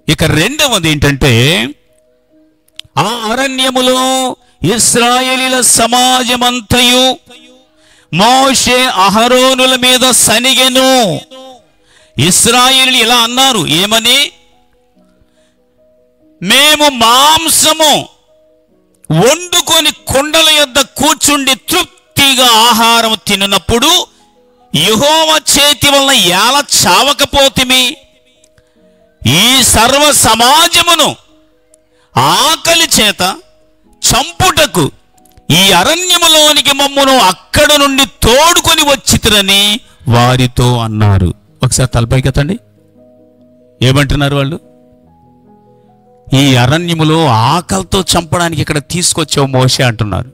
ఇక రెండవది ఏంటంటే ఆ అరణ్యములో ఇస్రాయేలీల సమాజమంతయు మోషే అహరోనుల మీద సనిగెను ఇస్రాయేలీలు ఇలా అన్నారు ఏమని మేము మాంసము వండుకొని కొండల యొద్ద కూర్చుండి తృప్తిగా ఆహారం తిన్నప్పుడు యెహోవ చేతి వలన ఎలా చావకపోతిమి ఈ సర్వ సమాజమును ఆకలి చేత చంపుటకు ఈ అరణ్యములోనికి మమ్మను అక్కడ నుండి తోడుకొని వచ్చితురని వారితో అన్నారు ఒకసారి తలపైకెత్తండి ఏమంటున్నారు వాళ్ళు ఈ అరణ్యములో ఆకలితో చంపడానికి ఇక్కడ తీసుకొచ్చావు మోసే అంటున్నారు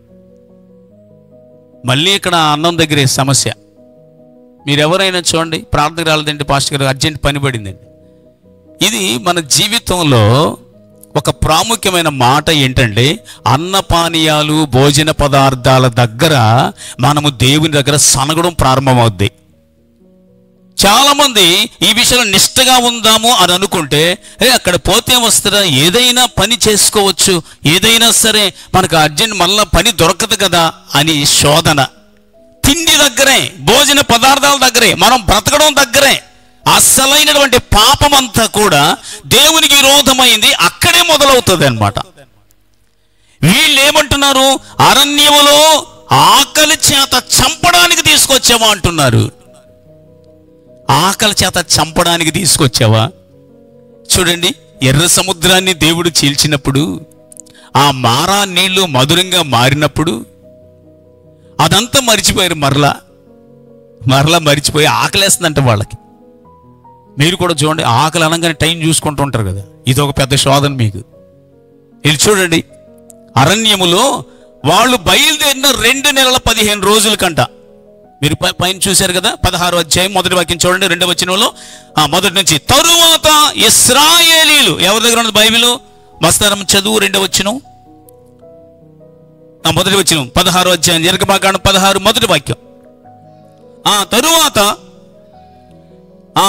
మళ్ళీ ఇక్కడ అన్నం దగ్గరే సమస్య మీరు ఎవరైనా చూడండి ప్రార్థన రాలేదంటే పాస్టర్ గారు అర్జెంట్ పని పడిందండి ఇది మన జీవితంలో ఒక ప్రాముఖ్యమైన మాట ఏంటంటే అన్నపానీయాలు భోజన పదార్థాల దగ్గర మనము దేవుని దగ్గర సనగడం ప్రారంభమవుద్ది చాలా మంది ఈ విషయంలో నిష్టగా ఉందాము అని అనుకుంటే ఏ అక్కడ పోతే వస్తుందా ఏదైనా పని చేసుకోవచ్చు ఏదైనా సరే మనకు అర్జెంట్ మళ్ళా పని దొరకదు కదా అని శోధన తిండి దగ్గరే భోజన పదార్థాల దగ్గరే మనం బ్రతకడం దగ్గరే అస్సలైనటువంటి పాపం అంతా కూడా దేవునికి విరోధమైంది అక్కడే మొదలవుతుంది అనమాట వీళ్ళు ఏమంటున్నారు అరణ్యములో ఆకలి చేత చంపడానికి తీసుకొచ్చామా అంటున్నారు ఆకలి చేత చంపడానికి తీసుకొచ్చావా చూడండి ఎర్ర సముద్రాన్ని దేవుడు చీల్చినప్పుడు ఆ మారా నీళ్లు మధురంగా మారినప్పుడు అదంతా మరిచిపోయారు మరలా మరలా మరిచిపోయి ఆకలేస్తుందంట వాళ్ళకి మీరు కూడా చూడండి ఆకలి అనగానే టైం చూసుకుంటూ ఉంటారు కదా ఇది ఒక పెద్ద శోధన మీకు ఇది చూడండి అరణ్యములో వాళ్ళు బయలుదేరిన రెండు నెలల పదిహేను రోజుల కంట మీరు పై- పైన చూశారు కదా పదహారు అధ్యాయం మొదటి వాక్యం చూడండి రెండవ వచనంలో ఆ మొదటి నుంచి తరువాత ఇస్రాయేలీలు ఎవరి దగ్గర ఉన్నది బైబిల్ మస్తారం చదువు రెండవ వచనం ఆ మొదటి వచనం పదహారు అధ్యాయం దీర్ఘమాకాండం పదహారు మొదటి వాక్యం ఆ తరువాత ఆ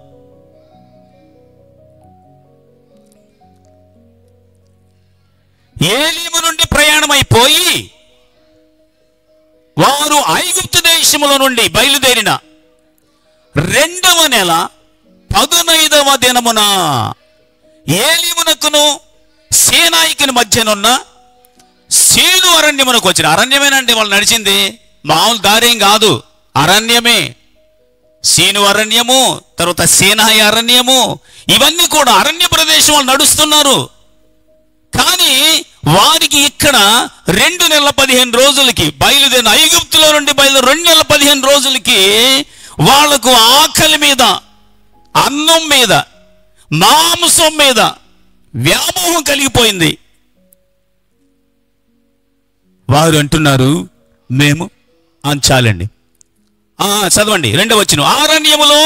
ఏలీము నుండి ప్రయాణమైపోయి వారు ఐగుప్తు దేశముల నుండి బయలుదేరిన రెండవ నెల పదునైదవ దినమున ఏలీమునకును సేనాయికిని మధ్యనున్న సీను అరణ్యమునకు వచ్చిన అరణ్యమేనండి వాళ్ళు నడిచింది మామూలు దారేం కాదు అరణ్యమే సీను అరణ్యము తర్వాత సేనాయి అరణ్యము ఇవన్నీ కూడా అరణ్య ప్రదేశం వాళ్ళు నడుస్తున్నారు కానీ వారికి ఇక్కడ రెండు నెలల పదిహేను రోజులకి బయలుదేరిన ఐగుప్తులో నుండి బయలుదేరి రెండు నెలల పదిహేను రోజులకి వాళ్లకు ఆకలి మీద అన్నం మీద మాంసం మీద వ్యామోహం కలిగిపోయింది వారు అంటున్నారు మేము అంచాలండి ఆ, చదవండి రెండవ వచ్చిన ఆరణ్యములో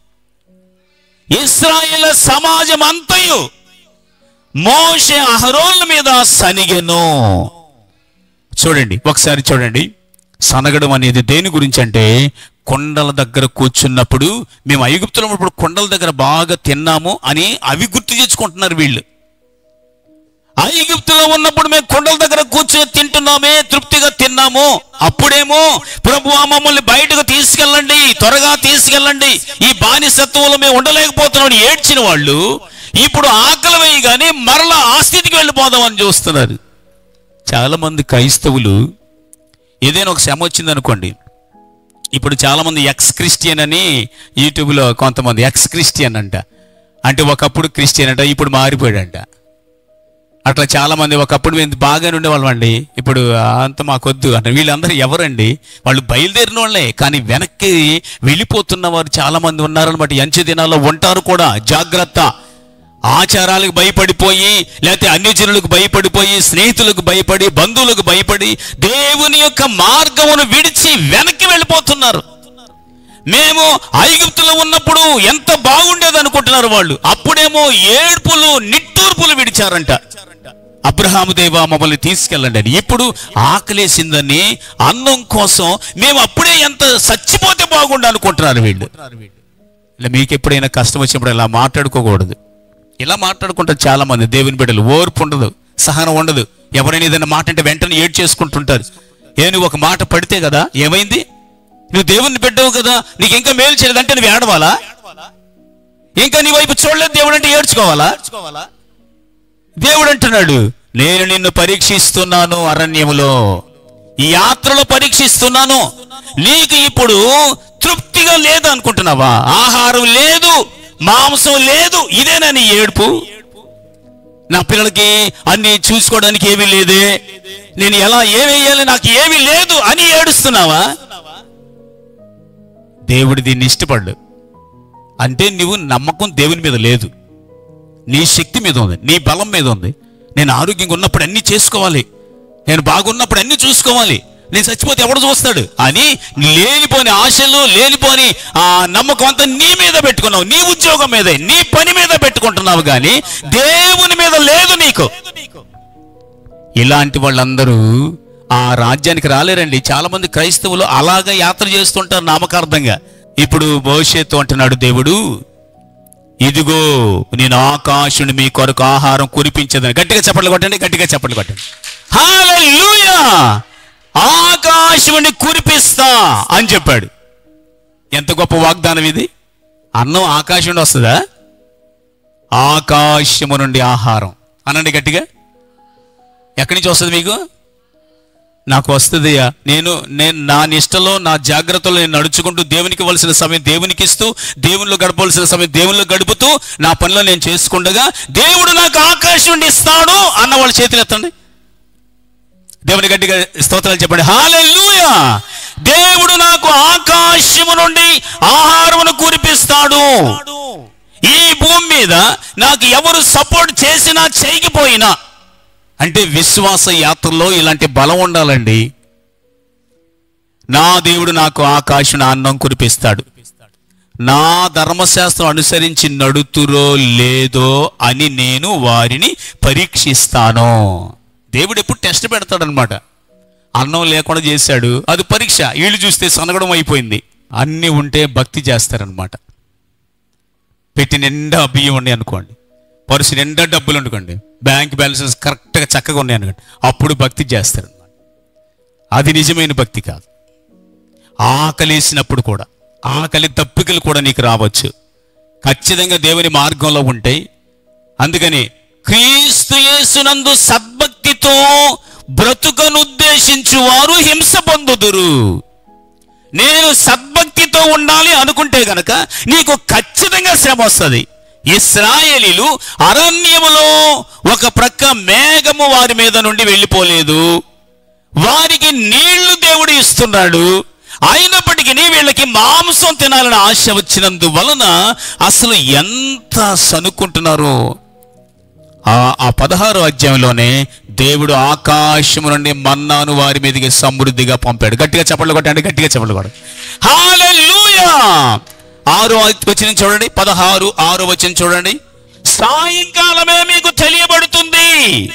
ఇస్రాయేల్ సమాజం అంతయు మోషే అహరోన్ల మీద సనిగెను చూడండి ఒకసారి చూడండి సనగడం అనేది దేని గురించి అంటే కొండల దగ్గర కూర్చున్నప్పుడు మేము ఐగుప్తులో ఉన్నప్పుడు కొండల దగ్గర బాగా తిన్నాము అని అవి గుర్తు తెచ్చుకుంటున్నారు వీళ్ళు ఐగుప్తులో ఉన్నప్పుడు మేము కొండల దగ్గర కూర్చొని తింటున్నామే తృప్తిగా తిన్నాము అప్పుడేమో ప్రభు మమ్మల్ని బయటకు తీసుకెళ్ళండి త్వరగా తీసుకెళ్ళండి ఈ బానిసత్వంలో మేము ఉండలేకపోతున్నాం అని ఏడ్చిన వాళ్ళు ఇప్పుడు ఆకలి వేయగానే మరలా ఆ స్థితికి వెళ్ళిపోదామని చూస్తున్నారు చాలా మంది క్రైస్తవులు ఏదైనా ఒక శ్రమ వచ్చింది అనుకోండి ఇప్పుడు చాలా మంది ఎక్స్ క్రిస్టియన్ అని యూట్యూబ్లో కొంతమంది ఎక్స్ క్రిస్టియన్ అంట అంటే ఒకప్పుడు క్రిస్టియన్ అంట ఇప్పుడు మారిపోయాడంట అట్లా చాలా మంది ఒకప్పుడు మేము బాగానే ఉండేవాళ్ళం అండి ఇప్పుడు అంత మాకొద్దు అంటే వీళ్ళందరూ ఎవరండి వాళ్ళు బయలుదేరిన వాళ్ళే కానీ వెనక్కి వెళ్ళిపోతున్న వారు చాలా మంది ఉన్నారనమాట ఈ అంచె దినాల్లో ఉంటారు కూడా జాగ్రత్త ఆచారాలకు భయపడిపోయి లేకపోతే అన్యజనులకు భయపడిపోయి స్నేహితులకు భయపడి బంధువులకు భయపడి దేవుని యొక్క మార్గమును విడిచి వెనక్కి వెళ్ళిపోతున్నారు మేము ఐగుప్తులో ఉన్నప్పుడు ఎంత బాగుండేది అనుకుంటున్నారు వాళ్ళు అప్పుడేమో ఏడ్పులు నిట్టూర్పులు విడిచారంట అబ్రహాము దేవా మమ్మల్ని తీసుకెళ్ళండి అని ఇప్పుడు ఆకలేసిందని అన్నం కోసం మేము అప్పుడే ఎంత చచ్చిపోతే బాగుండు అనుకుంటున్నారు వీళ్ళు ఇలా మీకు ఎప్పుడైనా కష్టం వచ్చినప్పుడు ఇలా మాట్లాడుకోకూడదు ఇలా మాట్లాడుకుంటారు చాలా మంది దేవుని బిడ్డలు ఓర్పు ఉండదు సహనం ఉండదు ఎవరైనా ఏదైనా మాట అంటే వెంటనే ఏడ్ చేసుకుంటుంటారు ఏ నువ్వు ఒక మాట పడితే కదా ఏమైంది నువ్వు దేవుని బిడ్డవు కదా నీకు ఇంకా మేలు చేయలేదు అంటే నువ్వు ఏడవాలా ఇంకా నీ వైపు చూడలేదు దేవుడు అంటే ఏడ్చుకోవాలా దేవుడు అంటున్నాడు నేను నిన్ను పరీక్షిస్తున్నాను అరణ్యములో ఈ యాత్రలో పరీక్షిస్తున్నాను నీకు ఇప్పుడు తృప్తిగా లేదు అనుకుంటున్నావా ఆహారం లేదు మాంసం లేదు ఇదేనా నీ ఏడుపు నా పిల్లలకి అన్ని చూసుకోవడానికి ఏమీ లేదే నేను ఎలా ఏమేయాలి నాకు ఏమీ లేదు అని ఏడుస్తున్నావా దేవుడు దీన్ని ఇష్టపడ్డు అంటే నువ్వు నమ్మకం దేవుని మీద లేదు నీ శక్తి మీద ఉంది నీ బలం మీద ఉంది నేను ఆరోగ్యంగా ఉన్నప్పుడు అన్ని చేసుకోవాలి నేను బాగున్నప్పుడు అన్ని చూసుకోవాలి నేను చచ్చిపోతే ఎవడు చూస్తాడు అని లేనిపోని ఆశలు లేనిపోని ఆ నమ్మకం అంతా నీ మీద పెట్టుకున్నావు నీ ఉద్యోగం మీదే నీ పని మీద పెట్టుకుంటున్నావు కానీ దేవుని మీద లేదు నీకు ఇలాంటి వాళ్ళందరూ ఆ రాజ్యానికి రాలేరండి చాలా మంది క్రైస్తవులు అలాగా యాత్ర చేస్తుంటారు నామకార్థంగా ఇప్పుడు భవిష్యత్తు అంటున్నాడు దేవుడు ఇదిగో నేను ఆకాశుని మీ కొరకు ఆహారం కురిపించదని గట్టిగా చప్పట్లు కొట్టండి గట్టిగా చప్పట్లు కొట్టండి హల్లెలూయా ఆకాశముని కురిపిస్తా అని చెప్పాడు ఎంత గొప్ప వాగ్దానం ఇది అన్నం ఆకాశం నుండి వస్తుందా ఆకాశము నుండి ఆహారం అనండి గట్టిగా ఎక్కడి నుంచి వస్తుంది మీకు నాకు వస్తుందయ్యా నేను నేను నా నిష్టలో నా జాగ్రత్తలో నేను నడుచుకుంటూ దేవునికి ఇవ్వాల్సిన సమయం దేవునికి ఇస్తూ దేవునిలో గడపవలసిన సమయం దేవునిలో గడుపుతూ నా పనిలో నేను చేసుకుండగా దేవుడు నాకు ఆకాశం నుండి ఇస్తాడు అన్న వాళ్ళ చేతులు ఎత్తండి దేవుని గట్టిగా స్తోత్రాలు చెప్పండి హాలెలూయా దేవుడు నాకు ఆకాశము నుండి ఆహారమును కురిపిస్తాడు ఈ భూమి మీద నాకు ఎవరు సపోర్ట్ చేసినా చేయకపోయినా అంటే విశ్వాస యాత్రలో ఇలాంటి బలం ఉండాలండి నా దేవుడు నాకు ఆకాశం అన్నం కురిపిస్తాడు నా ధర్మశాస్త్రం అనుసరించి నడుతురో లేదో అని నేను వారిని పరీక్షిస్తాను దేవుడు ఎప్పుడు టెస్ట్ పెడతాడనమాట అన్నం లేకుండా చేశాడు అది పరీక్ష వీళ్ళు చూస్తే సనగడం అయిపోయింది అన్నీ ఉంటే భక్తి చేస్తారనమాట పెట్టి నిండా బియ్యం ఉన్నాయి అనుకోండి పరుసు నిండా డబ్బులు అనుకోండి బ్యాంక్ బ్యాలెన్సెస్ కరెక్ట్గా చక్కగా ఉన్నాయి అనుకోండి అప్పుడు భక్తి చేస్తారనమాట అది నిజమైన భక్తి కాదు ఆకలేసినప్పుడు కూడా ఆకలి తప్పికలు కూడా నీకు రావచ్చు ఖచ్చితంగా దేవుని మార్గంలో ఉంటాయి అందుకని క్రీస్తు యేసునందు సద్భక్తితో బ్రతుకనుద్దేశించు వారు హింస పొందుదురు నేను సద్భక్తితో ఉండాలి అనుకుంటే గనక నీకు ఖచ్చితంగా శ్రమ వస్తుంది ఇస్రాయేలీలు అరణ్యములో ఒక ప్రక్క మేఘము వారి మీద నుండి వెళ్ళిపోలేదు వారికి నీళ్లు దేవుడు ఇస్తున్నాడు అయినప్పటికీ వీళ్ళకి మాంసం తినాలని ఆశ వచ్చినందువలన అసలు ఎంత సనుక్కుంటున్నారో ఆ ఆ పదహారు అధ్యాయంలోనే దేవుడు ఆకాశము నుండి మన్నాను వారి మీదకి సమృద్ధిగా పంపాడు గట్టిగా చప్పట్లు కొట్టండి గట్టిగా చప్పట్లు కొట్టండి హల్లెలూయా ఆరో వచ్చిన చూడండి పదహారు ఆరో వచ్చిన చూడండి సాయంకాలమే మీకు తెలియబడుతుంది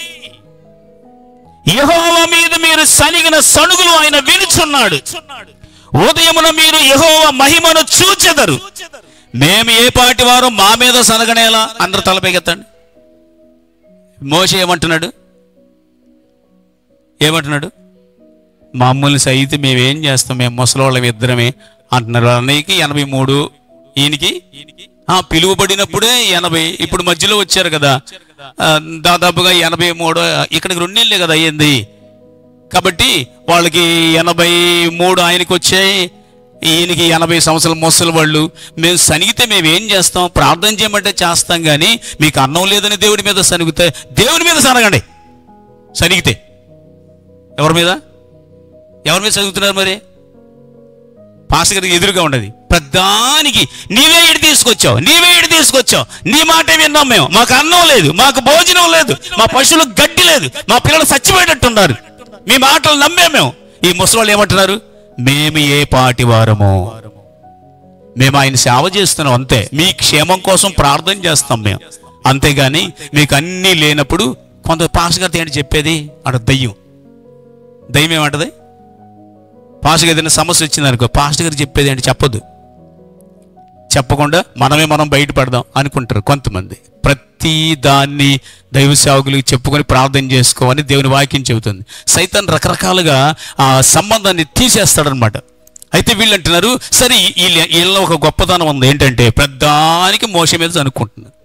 యెహోవా మీద మీరు సనిగిన సణుగులు ఆయన వినుచున్నాడు ఉదయమున మీరు యెహోవా మహిమను చూచెదరు మేము ఏ పాటి వారు మా మీద సనగనేలా అందరు తలపైకెత్తండి మోషే ఏమంటున్నాడు ఏమంటున్నాడు మమ్మల్ని సైతం మేమేం చేస్తాం మేము ముసలోళ్ళం ఇద్దరమే అంటున్నారు అన్నయ్యకి ఎనభై మూడు ఈయనకి ఆ, పిలువబడినప్పుడే ఎనభై ఇప్పుడు మధ్యలో వచ్చారు కదా ఆ, దాదాపుగా ఎనభై మూడు ఇక్కడికి రెండేళ్ళే కదా అయ్యింది కాబట్టి వాళ్ళకి ఎనభై మూడు ఆయనకి వచ్చాయి ఈయనకి ఎనభై సంవత్సరాల ముసలి వాళ్ళు మేము సనిగితే మేము ఏం చేస్తాం ప్రార్థన చేయమంటే చేస్తాం కానీ మీకు అన్నం లేదని దేవుడి మీద సనిగితే దేవుడి మీద సనగండి సనిగితే ఎవరి మీద ఎవరి మీద చదువుతున్నారు మరి పాస్టర్ గారికి ఎదురుగా ఉండదు ప్రధానికి నీవే ఇటు తీసుకొచ్చావు నీవే ఇటు తీసుకొచ్చావు నీ మాటే విన్నాం మేము మాకు అన్నం లేదు మాకు భోజనం లేదు మా పశువులకు గడ్డి లేదు మా పిల్లలు చచ్చిపోయేటట్టున్నారు మీ మాటలు నమ్మే మేము ఈ ముసలాళ్ళు ఏమంటున్నారు మేము ఏ పాటి వారము మేము ఆయన సేవ చేస్తున్నాం అంతే మీ క్షేమం కోసం ప్రార్థన చేస్తాం మేము అంతేగాని మీకు అన్నీ లేనప్పుడు కొంత పాస్ గారితో ఏంటి చెప్పేది అక్కడ దయ్యం దయ్యం ఏమంటది పాస్టర్ గారు ఏదైనా సమస్య వచ్చింది అనుకో పాస్టర్ గారు చెప్పేది ఏంటి చెప్పొద్దు చెప్పకుండా మనమే మనం బయటపడదాం అనుకుంటారు కొంతమంది ప్రతి దాన్ని దైవ సేవకులకు చెప్పుకొని ప్రార్థన చేసుకోమని దేవుని వాక్యం చెబుతుంది సైతాన్ రకరకాలుగా ఆ సంబంధాన్ని తీసేస్తాడనమాట అయితే వీళ్ళు అంటున్నారు సరే వీళ్ళ వీళ్ళ ఒక గొప్పతనం ఉంది ఏంటంటే ప్రధానికి మోస మీద అనుకుంటున్నారు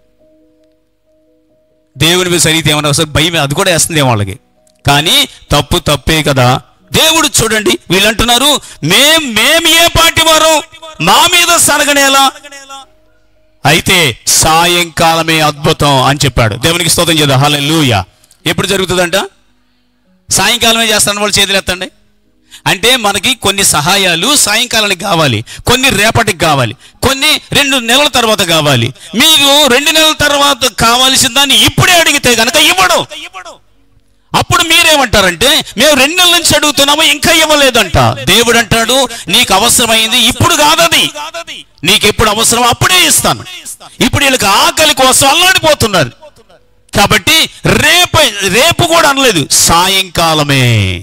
దేవుని మీద సరిగితే ఏమన్నా వస్తుంది భయం అది కూడా వేస్తుంది ఏమో వాళ్ళకి కానీ తప్పు తప్పే కదా దేవుడు చూడండి వీళ్ళు అంటున్నారు మేం మేం ఏ పాటి వారు మా మీద సరగనేలా అయితే సాయంకాలమే అద్భుతం అని చెప్పాడు దేవునికి స్తోత్రం చేద్దాం హల్లెలూయ ఎప్పుడు జరుగుతుందంట సాయంకాలమే చేస్తాను వాళ్ళు చేతులు ఎత్తండి అంటే మనకి కొన్ని సహాయాలు సాయంకాలానికి కావాలి కొన్ని రేపటికి కావాలి కొన్ని రెండు నెలల తర్వాత కావాలి మీరు రెండు నెలల తర్వాత కావాల్సిన దాన్ని ఇప్పుడే అడిగితే కనుక ఇవ్వడు అప్పుడు మీరేమంటారంటే మేము రెండు నెలల నుంచి అడుగుతున్నాము ఇంకా ఇవ్వలేదంట దేవుడు అంటాడు నీకు అవసరమైంది ఇప్పుడు కాదది నీకు ఎప్పుడు అవసరం అప్పుడే ఇస్తాను ఇప్పుడు వీళ్ళకి ఆకలి కోసం అల్లాడిపోతున్నారు కాబట్టి రేపు రేపు కూడా అనలేదు సాయంకాలమే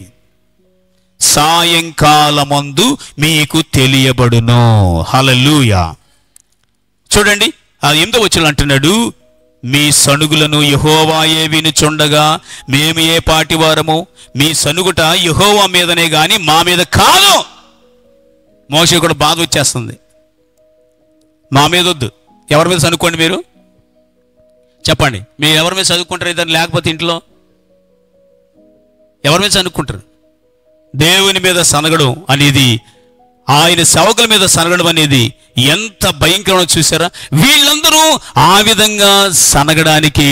సాయంకాలమందు మీకు తెలియబడును హల్లెలూయా చూడండి ఆ ఎనిమిదో వచ్చిన అంటున్నాడు మీ సనుగులను యహోవాయే వినుచుండగా మేము ఏ పాటి వారము మీ సనుగుట యహోవా మీదనే గాని మా మీద కాదు మోసే కూడా బాధ వచ్చేస్తుంది మా మీద వద్దు ఎవరి మీద చదువుకోండి మీరు చెప్పండి మీరు ఎవరి మీద చదువుకుంటారు ఇద్దరు లేకపోతే ఇంట్లో ఎవరి మీద చదువుకుంటారు దేవుని మీద సనగడం అనేది ఆయన సేవకుల మీద సనగడం అనేది ఎంత భయంకరమో చూసారా వీళ్ళందరూ ఆ విధంగా సనగడానికి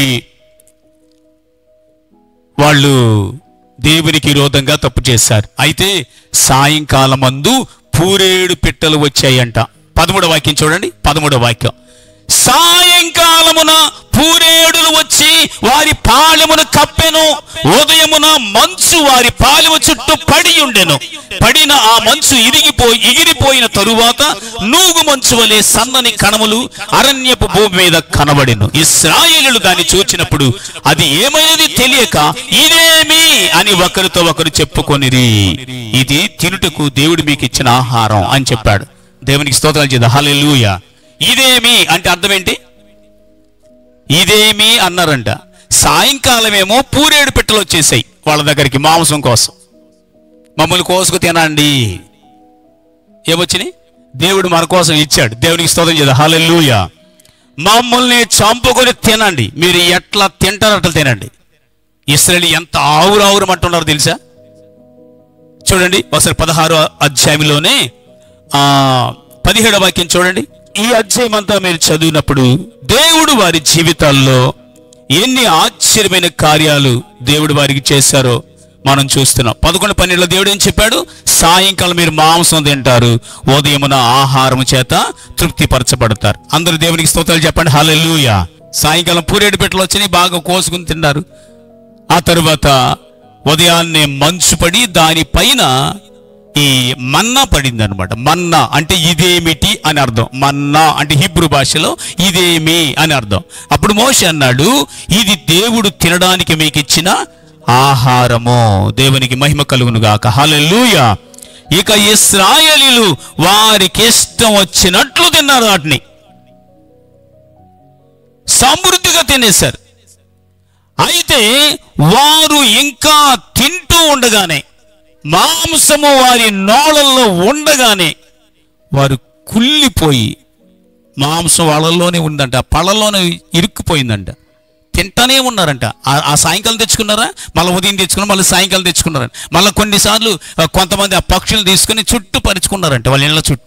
వాళ్ళు దేవునికి విరోధంగా తప్పు చేశారు అయితే సాయంకాలం అందు పూరేడు పిట్టలు వచ్చాయంట పదమూడవ వాక్యం చూడండి పదమూడవ వాక్యం సాయంకాలమున పూరేడులు వచ్చి వారి పాలెమును కప్పెను ఉదయమున మంచు వారి పాలెము చుట్టూ పడి ఉండెను పడిన ఆ మంచు ఇరిగిపోయి ఎగిరిపోయిన తరువాత నూగు మంచు వలె సన్నని కణములు అరణ్యపు భూమి మీద కనబడెను ఇస్రాయేలులు దాన్ని చూచినప్పుడు అది ఏమైనది తెలియక ఇదేమి అని ఒకరితో ఒకరు చెప్పుకొనిరి ఇది తినుటకు దేవుడు మీకు ఇచ్చిన ఆహారం అని చెప్పాడు దేవునికి స్తోత్రాలు చేద్దాం హల్లెలూయా ఇదేమి అంటే అర్థం ఏంటి ఇదేమి అన్నారంట సాయంకాలం ఏమో పూరేడు పిట్టలు వచ్చేసాయి వాళ్ళ దగ్గరికి మాంసం కోసం మమ్మల్ని కోసుకు తినండి ఏమొచ్చినాయి దేవుడు మన కోసం ఇచ్చాడు దేవునికి స్తోత్రం చేద్దాం హల్లెలూయా మమ్మల్ని చంపుకొని తినండి మీరు ఎట్లా తింటారో అట్లా తినండి ఇస్రాయల్ ఎంత ఆవురు ఆవురు అంటున్నారో తెలుసా చూడండి ఒకసారి పదహారో అధ్యాయంలోనే ఆ పదిహేడవ వాక్యం చూడండి ఈ అధ్యాయం అంతా మీరు చదివినప్పుడు దేవుడు వారి జీవితాల్లో ఎన్ని ఆశ్చర్యమైన కార్యాలు దేవుడు వారికి చేశారో మనం చూస్తున్నాం పదకొండు పన్నెండులో దేవుడు ఏం చెప్పాడు సాయంకాలం మీరు మాంసం తింటారు ఉదయమున ఆహారం చేత తృప్తిపరచబడతారు అందరూ దేవునికి స్తోత్రాలు చెప్పండి హల్లెలూయా సాయంకాలం పూరేడు పెట్టలు వచ్చినాయి బాగా కోసుకుని తిన్నారు ఆ తరువాత ఉదయాన్నే మంచు పడి దానిపైన ఈ మన్నా పడింది అనమాట మన్నా అంటే ఇదేమిటి అని అర్థం మన్నా అంటే హిబ్రు భాషలో ఇదేమి అని అర్థం అప్పుడు మోషే అన్నాడు ఇది దేవుడు తినడానికి మీకు ఇచ్చిన ఆహారము దేవునికి మహిమ కలుగును గాక హల్లెలూయా ఇక ఇస్రాయేలీలు వారికి ఇష్టం వచ్చినట్లు తిన్నారు వాటిని సమృద్ధిగా తినేశారు అయితే వారు ఇంకా తింటూ ఉండగానే మాంసము వారి నోళ్ళల్లో ఉండగానే వారు కుళ్ళిపోయి మాంసం వాళ్ళల్లోనే ఉందంట ఆ పళ్ళల్లోనే ఇరుక్కుపోయిందంట తింటానే ఉన్నారంట ఆ- ఆ సాయంకాలం తెచ్చుకున్నారా మళ్ళీ ఉదయం తెచ్చుకున్నారు మళ్ళీ సాయంకాలం తెచ్చుకున్నారంట మళ్ళీ కొన్నిసార్లు ఆ, కొంతమంది ఆ పక్షులు తీసుకుని చుట్టూ పరుచుకున్నారంట వాళ్ళ ఇళ్ళ చుట్టూ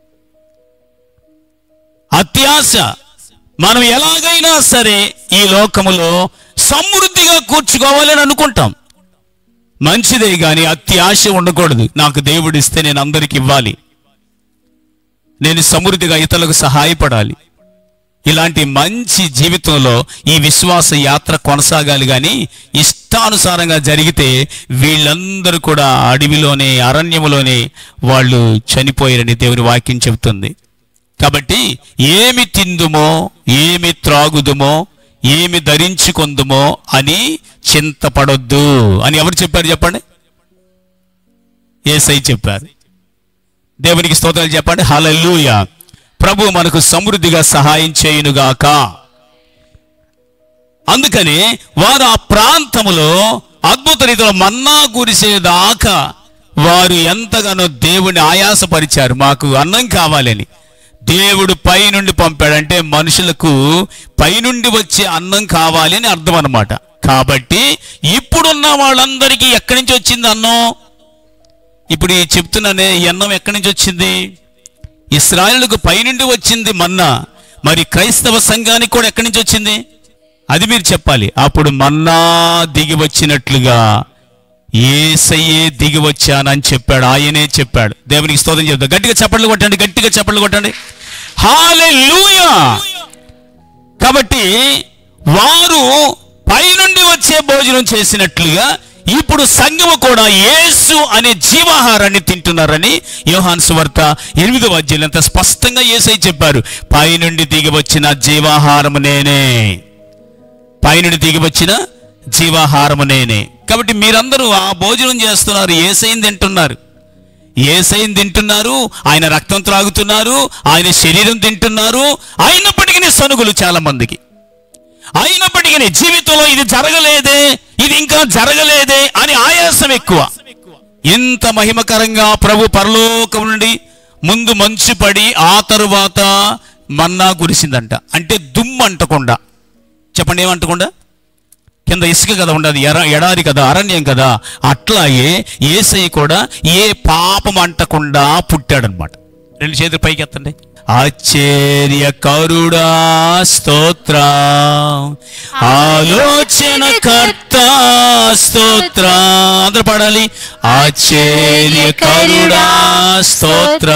అత్యాశ మనం ఎలాగైనా సరే ఈ లోకములో సమృద్ధిగా కూర్చుకోవాలని అనుకుంటాం మంచిదే గాని అత్యాశ ఉండకూడదు నాకు దేవుడు ఇస్తే నేను అందరికి ఇవ్వాలి నేను సమృద్ధిగా ఇతరులకు సహాయపడాలి ఇలాంటి మంచి జీవితంలో ఈ విశ్వాస యాత్ర కొనసాగాలి కానీ ఇష్టానుసారంగా జరిగితే వీళ్ళందరూ కూడా అడవిలోనే అరణ్యములోనే వాళ్ళు చనిపోయారని దేవుని వాక్యం చెబుతుంది కాబట్టి ఏమి తిందుమో ఏమి త్రాగుదుమో ఏమి ధరించుకుందుమో అని చింతపడొద్దు అని ఎవరు చెప్పారు చెప్పండి ఏసై చెప్పారు దేవునికి స్తోత్రాలు చెప్పండి హల్లెలూయా ప్రభు మనకు సమృద్ధిగా సహాయం చేయునుగాక అందుకని వారు ఆ ప్రాంతములో అద్భుత రీతిలో మన్నా కురిసేదాకా వారు ఎంతగానో దేవుని ఆయాసపరిచారు మాకు అన్నం కావాలని దేవుడు పైనుండి పంపాడంటే మనుషులకు పైనుండి వచ్చే అన్నం కావాలి అని అర్థం అన్నమాట కాబట్టి ఇప్పుడున్న వాళ్ళందరికీ ఎక్కడి నుంచి వచ్చింది అన్నం ఇప్పుడు ఈ చెప్తున్నానే ఈ అన్నం ఎక్కడి నుంచి వచ్చింది ఇస్రాయేలుకు పైనుండి వచ్చింది మన్నా మరి క్రైస్తవ సంఘానికి కూడా ఎక్కడి నుంచి వచ్చింది అది మీరు చెప్పాలి అప్పుడు మన్నా దిగి వచ్చినట్లుగా ఏసయ్యే దిగి వచ్చానని చెప్పాడు ఆయనే చెప్పాడు దేవునికి స్తోత్రం చెప్తా గట్టిగా చప్పట్లు కొట్టండి గట్టిగా చప్పట్లు కొట్టండి హాలెలూయా కాబట్టి వారు పైనుండి వచ్చే భోజనం చేసినట్లుగా ఇప్పుడు సంఘము కూడా యేసు అనే జీవాహారాన్ని తింటున్నారని యోహాన్ సువార్త ఎనిమిదవ అధ్యాయులు అంత స్పష్టంగా యేసై చెప్పారు పైనుండి దిగి వచ్చిన జీవాహారము నేనే పైనుండి దిగి వచ్చిన జీవాహారము నేనే కాబట్టి మీరందరూ ఆ భోజనం చేస్తున్నారు ఏసైని తింటున్నారు ఏసైని తింటున్నారు ఆయన రక్తం త్రాగుతున్నారు ఆయన శరీరం తింటున్నారు అయినప్పటికీ సనుగులు చాలా మందికి అయినప్పటికీ జీవితంలో ఇది జరగలేదే ఇది ఇంకా జరగలేదే అని ఆయాసం ఎక్కువ ఇంత మహిమకరంగా ప్రభు పరలోకం నుండి ముందు మంచు పడి ఆ తరువాత మన్నా కురిసిందంట అంటే దుమ్ము అంటకుండా చెప్పండి ఏమంటకుండా కింద ఇసుక కదా ఉండదు ఎర ఎడారి కదా అరణ్యం కదా అట్లాగే ఏసై కూడా ఏ పాపం అంటకుండా పుట్టాడనమాట రెండు చేతులు పైకి ఎత్తండి ఆశ్చర్య కరుడా స్తోత్ర ఆలోచన కర్త స్తోత్ర అందరూ పాడాలి ఆశ్చర్య కరుడా స్తోత్ర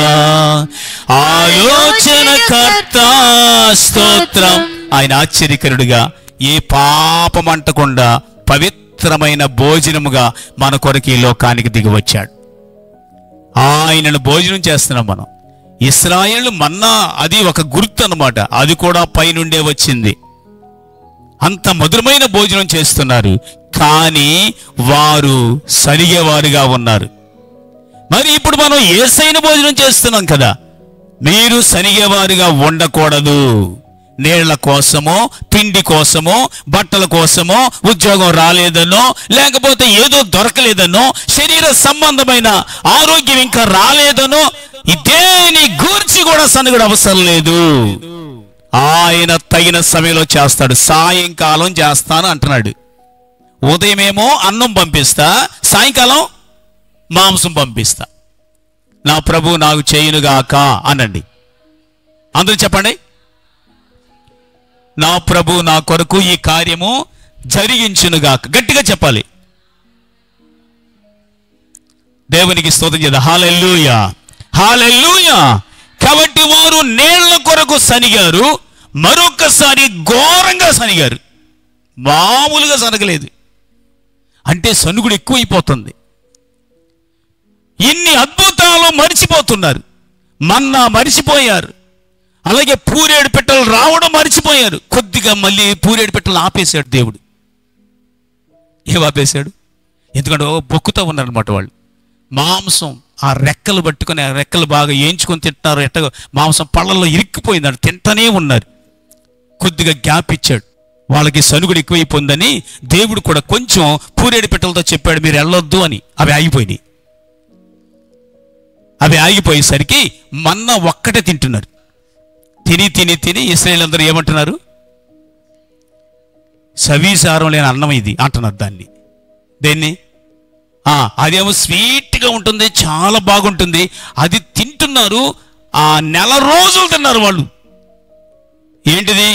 ఆలోచన కర్త స్తోత్రం ఆయన ఆశ్చర్యకరుడుగా ఏ పాపం అంటకుండా పవిత్రమైన భోజనముగా మన కొరకు ఈ లోకానికి దిగి వచ్చాడు ఆయనను భోజనం చేస్తున్నాం మనం ఇస్రాయేల్ మన్నా అది ఒక గుర్తు అన్నమాట అది కూడా పైనుండే వచ్చింది అంత మధురమైన భోజనం చేస్తున్నారు కానీ వారు సరిగేవారుగా ఉన్నారు మరి ఇప్పుడు మనం ఏసైన భోజనం చేస్తున్నాం కదా మీరు సరిగేవారుగా ఉండకూడదు నీళ్ల కోసమో తిండి కోసమో బట్టల కోసమో ఉద్యోగం రాలేదనో లేకపోతే ఏదో దొరకలేదనో శరీర సంబంధమైన ఆరోగ్యం ఇంకా రాలేదనో ఇదేని గూర్చి కూడా సనుగుడు అవసరం లేదు ఆయన తగిన సమయంలో చేస్తాడు సాయంకాలం చేస్తాను అంటున్నాడు ఉదయమేమో అన్నం పంపిస్తా సాయంకాలం మాంసం పంపిస్తా నా ప్రభు నాకు చేయునుగాక అనండి అందరూ చెప్పండి నా ప్రభు నా కొరకు ఈ కార్యము జరిగించునుగాక గట్టిగా చెప్పాలి దేవునికి స్తోత్రం చేద్దాం హాలెల్లుయా హాలెల్లుయా కాబట్టి వారు నీళ్ల కొరకు సనిగారు మరొకసారి ఘోరంగా సనిగారు మామూలుగా సనగలేదు అంటే సనుగుడు ఎక్కువైపోతుంది ఇన్ని అద్భుతాలు మరిచిపోతున్నారు మన్నా మరిచిపోయారు అలాగే పూరేడు పెట్టలు రావడం మరిచిపోయారు కొద్దిగా మళ్ళీ పూరేడు పెట్టలు ఆపేశాడు దేవుడు ఏం ఆపేశాడు ఎందుకంటే ఓ బొక్కుతూ ఉన్నారనమాట వాళ్ళు మాంసం ఆ రెక్కలు పట్టుకొని ఆ రెక్కలు బాగా వేయించుకొని తింటున్నారు ఎట్ట మాంసం పళ్ళల్లో ఇరుక్కుపోయిందంట తింటనే ఉన్నారు కొద్దిగా గ్యాప్ ఇచ్చాడు వాళ్ళకి సనుగుడు ఎక్కువైపోయిందని దేవుడు కూడా కొంచెం పూరేడు పెట్టలతో చెప్పాడు మీరు వెళ్ళొద్దు అని అవి ఆగిపోయినాయి అవి ఆగిపోయేసరికి మన్న ఒక్కటే తింటున్నారు తిని తిని తిని ఇస్రాయేల్ అందరూ ఏమంటున్నారు సవీసారం లేని అన్నం ఇది అంటున్నారు దాన్ని దేన్ని ఆ, అదేమో స్వీట్గా ఉంటుంది చాలా బాగుంటుంది అది తింటున్నారు ఆ నెల రోజులు తిన్నారు వాళ్ళు ఏంటిది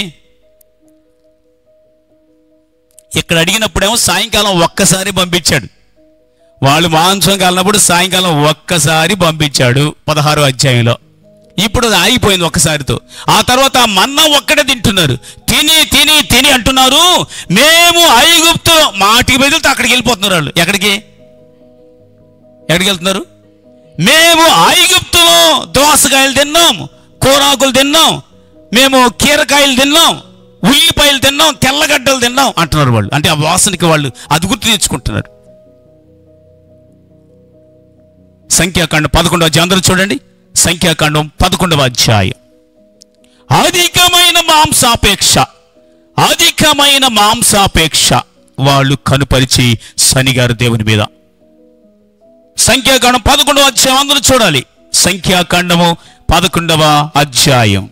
ఇక్కడ అడిగినప్పుడేమో సాయంకాలం ఒక్కసారి పంపించాడు వాళ్ళు మాంసం కాలినప్పుడు సాయంకాలం ఒక్కసారి పంపించాడు పదహారో అధ్యాయంలో ఇప్పుడు అది ఆగిపోయింది ఒక్కసారితో ఆ తర్వాత ఆ మన్నా ఒక్కడే తింటున్నారు తిని తిని తిని అంటున్నారు మేము ఐగుప్తు మాటికి బదులుతో అక్కడికి వెళ్ళిపోతున్నారు వాళ్ళు ఎక్కడికి ఎక్కడికి వెళ్తున్నారు మేము ఐగుప్తులో దోసకాయలు తిన్నాం కూరాకులు తిన్నాం మేము కీరకాయలు తిన్నాం ఉల్లిపాయలు తిన్నాం తెల్లగడ్డలు తిన్నాం అంటున్నారు వాళ్ళు అంటే ఆ వాసనకి వాళ్ళు అది గుర్తు తెచ్చుకుంటున్నారు సంఖ్యాకాండం పదకొండవ అధ్యాయం అందరూ చూడండి సంఖ్యాకాండం పదకొండవ అధ్యాయం అధికమైన మాంసాపేక్ష అధికమైన మాంసాపేక్ష వాళ్ళు కనుపరిచి శనిగారు దేవుని మీద సంఖ్యాకాండం పదకొండవ అధ్యాయం అందరూ చూడాలి సంఖ్యాకాండము పదకొండవ అధ్యాయం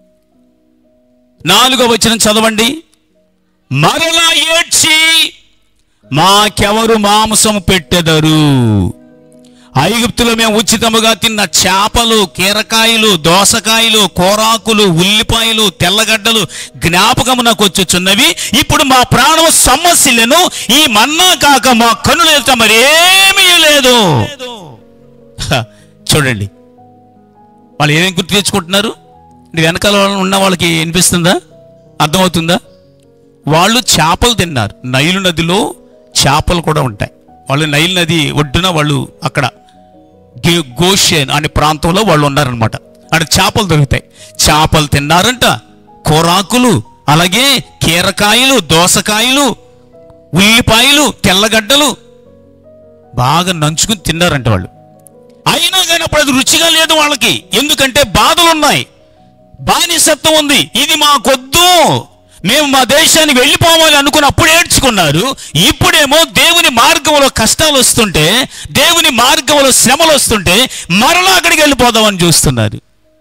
నాలుగవ వచనం చదవండి మరలా ఏడ్చి మాకెవరు మాంసము పెట్టెదరు ఐగుప్తులో మేము ఉచితముగా తిన్న చేపలు కీరకాయలు దోసకాయలు కోరాకులు ఉల్లిపాయలు తెల్లగడ్డలు జ్ఞాపకము నాకు వచ్చుచున్నవి ఇప్పుడు మా ప్రాణం సమస్యలను ఈ మన్నా కాక మా కనులు వెళ్తా మరేమీ లేదు హ, చూడండి వాళ్ళు ఏమేం గుర్తు తెచ్చుకుంటున్నారు ఇది వెనకాల వాళ్ళు ఉన్న వాళ్ళకి వినిపిస్తుందా అర్థమవుతుందా వాళ్ళు చేపలు తిన్నారు నైలు నదిలో చేపలు కూడా ఉంటాయి వాళ్ళు నైలు నది ఒడ్డున వాళ్ళు అక్కడ గే- గోషేన్ అనే ప్రాంతంలో వాళ్ళు ఉన్నారనమాట అక్కడ చేపలు దొరుకుతాయి చేపలు తిన్నారంట కూరాకులు అలాగే కీరకాయలు దోసకాయలు ఉల్లిపాయలు తెల్లగడ్డలు బాగా నంచుకుని తిన్నారంట వాళ్ళు అయినా కానీ అప్పుడు అది రుచిగా లేదు వాళ్ళకి ఎందుకంటే బాధలు ఉన్నాయి బానిసత్వం ఉంది ఇది మాకొద్దు మేము మా దేశానికి వెళ్ళిపోవాలి అనుకుని అప్పుడు ఏడ్చుకున్నారు ఇప్పుడేమో దేవుని మార్గంలో కష్టాలు వస్తుంటే దేవుని మార్గంలో శ్రమలు వస్తుంటే మరలా అక్కడికి వెళ్ళిపోదామని చూస్తున్నారు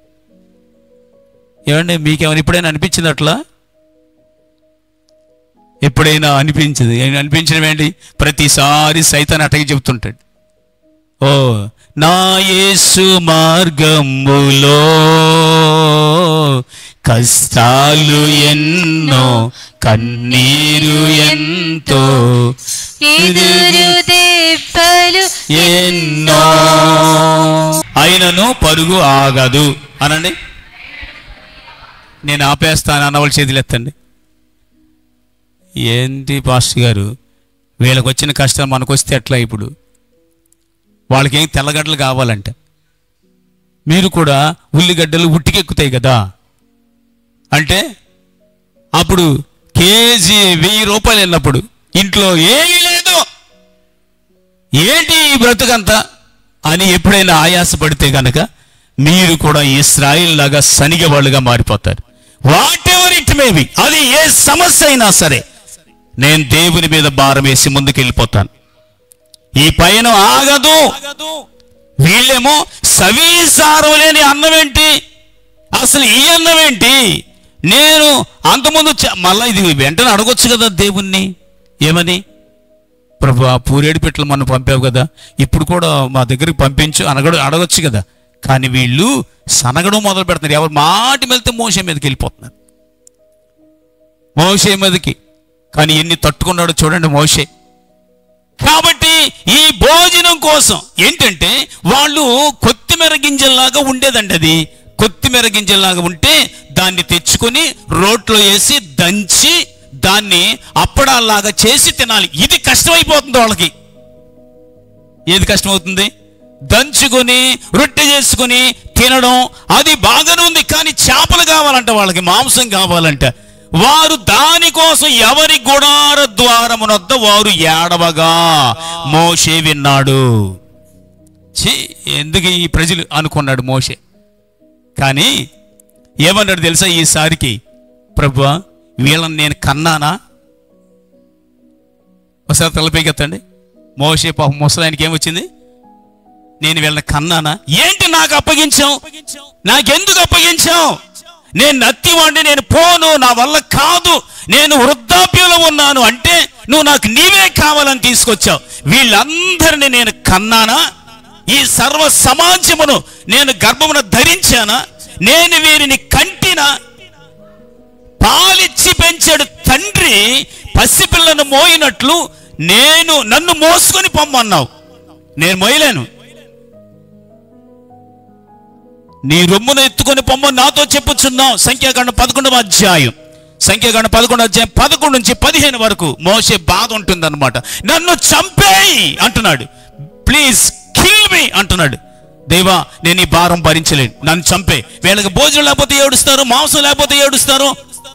ఏమండి మీకేమైనా ఎప్పుడైనా అనిపించింది అట్లా ఎప్పుడైనా అనిపించింది ఏం అనిపించడం ఏంటి ప్రతిసారి సైతాన్ అటకి చెబుతుంటాడు ఓ నా యేసు మార్గములో కష్టాలు ఎన్నో కన్నీరు ఎంతో ఎదురు దెబ్బలు ఎన్నో అయినను పరుగు ఆగదు అనండి నేను ఆపేస్తాను అన్నవాళ్ళు చేతులు ఎత్తండి ఏంటి పాస్టర్ గారు వీళ్ళకి వచ్చిన కష్టం మనకు వస్తే ఎట్లా ఇప్పుడు వాళ్ళకి ఏం తెల్లగడ్డలు కావాలంట మీరు కూడా ఉల్లిగడ్డలు ఉట్టికెక్కుతాయి కదా అంటే అప్పుడు కేజీ వెయ్యి రూపాయలు వెళ్ళినప్పుడు ఇంట్లో ఏమీ లేదు ఏంటి ఈ బ్రతుకంతా అని ఎప్పుడైనా ఆయాసపడితే గనక మీరు కూడా ఇస్రాయిల్ లాగా సనిగ వాళ్ళుగా మారిపోతారు వాట్ ఎవర్ ఇట్ మేబీ అది ఏ సమస్య అయినా సరే నేను దేవుని మీద భారం వేసి ముందుకెళ్ళిపోతాను ఈ పైన ఆగదు వీళ్ళేమో సవీసారం లేని అన్నం ఏంటి అసలు ఈ అన్నం ఏంటి నేను అంతకుముందు చ- మళ్ళా ఇది వెంటనే అడగొచ్చు కదా దేవుణ్ణి ఏమని ప్రభు ఆ పూరేడు పెట్టలు మనం పంపావు కదా ఇప్పుడు కూడా మా దగ్గరికి పంపించు అనగడు అడగొచ్చు కదా కానీ వీళ్ళు సనగడం మొదలు పెడుతున్నారు ఎవరు మాటి వెళ్తే మోసే మీదకి వెళ్ళిపోతున్నారు మోసే మీదకి కానీ ఎన్ని తట్టుకున్నాడో చూడండి మోసే కాబట్టి ఈ భోజనం కోసం ఏంటంటే వాళ్ళు కొత్తిమీర గింజల్లాగా ఉండేదండి అది కొత్తిమీర గింజల్లాగా ఉంటే దాన్ని తెచ్చుకొని రోట్లో వేసి దంచి దాన్ని అప్పడాల్లాగా చేసి తినాలి ఇది కష్టమైపోతుంది వాళ్ళకి ఏది కష్టమవుతుంది దంచుకొని రొట్టె చేసుకొని తినడం అది బాగానే ఉంది కానీ చేపలు కావాలంట వాళ్ళకి మాంసం కావాలంట వారు దానికోసం ఎవరి గుడార ద్వారమునొద్ద వారు ఏడవగా మోషే విన్నాడు ఛీ ఎందుకు ఈ ప్రజలు అనుకున్నాడు మోషే కానీ ఏమన్నాడు తెలుసా ఈసారికి ప్రభువా వీళ్ళని నేను కన్నానా ఒకసారి తలపైకెత్తండి మోషే పాప ముసలాయనకి ఏమొచ్చింది నేను వీళ్ళని కన్నానా ఏంటి నాకు అప్పగించావు నాకెందుకు అప్పగించావు నేను నత్తివాడిని నేను పోను నా వల్ల కాదు నేను వృద్ధాప్యంలో ఉన్నాను అంటే నువ్వు నాకు నీవే కావాలని తీసుకొచ్చావు వీళ్ళందరినీ నేను కన్నానా ఈ సర్వ సమాజమును నేను గర్భమున ధరించానా నేను వీరిని కంటినా పాలిచ్చి పెంచాడు తండ్రి పసిపిల్లను మోయినట్లు నేను నన్ను మోసుకొని పొమ్మన్నావు నేను మోయలేను నీ రొమ్మును ఎత్తుకొని పొమ్మని నాతో చెప్పుచున్నావు సంఖ్యాకాండం పదకొండవ అధ్యాయం సంఖ్యాకాండం పదకొండవ అధ్యాయం పదకొండు నుంచి పదిహేను వరకు మోసే బాధ ఉంటుందన్నమాట నన్ను చంపేయి అంటున్నాడు ప్లీజ్ కిల్ మీ అంటున్నాడు దేవా నేను ఈ భారం భరించలేను నన్ను చంపే వీళ్ళకి భోజనం లేకపోతే ఏడుస్తారు మాంసం లేకపోతే ఏడుస్తారు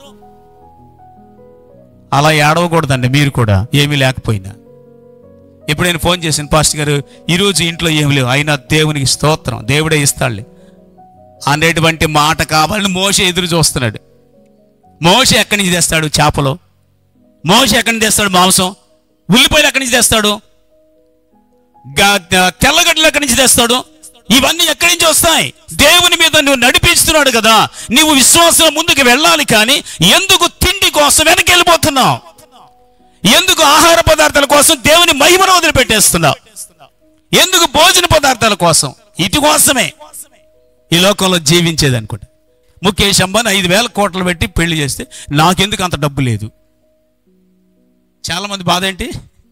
అలా ఏడవకూడదండి మీరు కూడా ఏమీ లేకపోయినా ఎప్పుడైనా ఫోన్ చేసిన పాస్టర్ గారు ఈరోజు ఇంట్లో ఏమి లేవు అయినా దేవునికి స్తోత్రం దేవుడే ఇస్తాడులే అనేటువంటి మాట కావాలని మోసే ఎదురు చూస్తున్నాడు మోసే ఎక్కడి నుంచి తెస్తాడు చేపలు మోసే ఎక్కడి నుంచి తెస్తాడు మాంసం ఉల్లిపాయలు ఎక్కడి నుంచి తెస్తాడు గా- గా- తెల్లగడ్డలు ఎక్కడి నుంచి తెస్తాడు ఇవన్నీ ఎక్కడి నుంచి వస్తాయి దేవుని మీద నువ్వు నడిపిస్తున్నాడు కదా నువ్వు విశ్వాసం ముందుకు వెళ్ళాలి కానీ ఎందుకు తిండి కోసం వెనక్కి వెళ్ళిపోతున్నావు ఎందుకు ఆహార పదార్థాల కోసం దేవుని మహిమను వదిలిపెట్టేస్తున్నావు ఎందుకు భోజన పదార్థాల కోసం ఇటు కోసమే ఈ లోకంలో జీవించేది అనుకుంటా ముఖేష్ అంబానీ ఐదు వేల కోట్లు పెట్టి పెళ్లి చేస్తే నాకెందుకు అంత డబ్బు లేదు చాలా మంది బాధ ఏంటి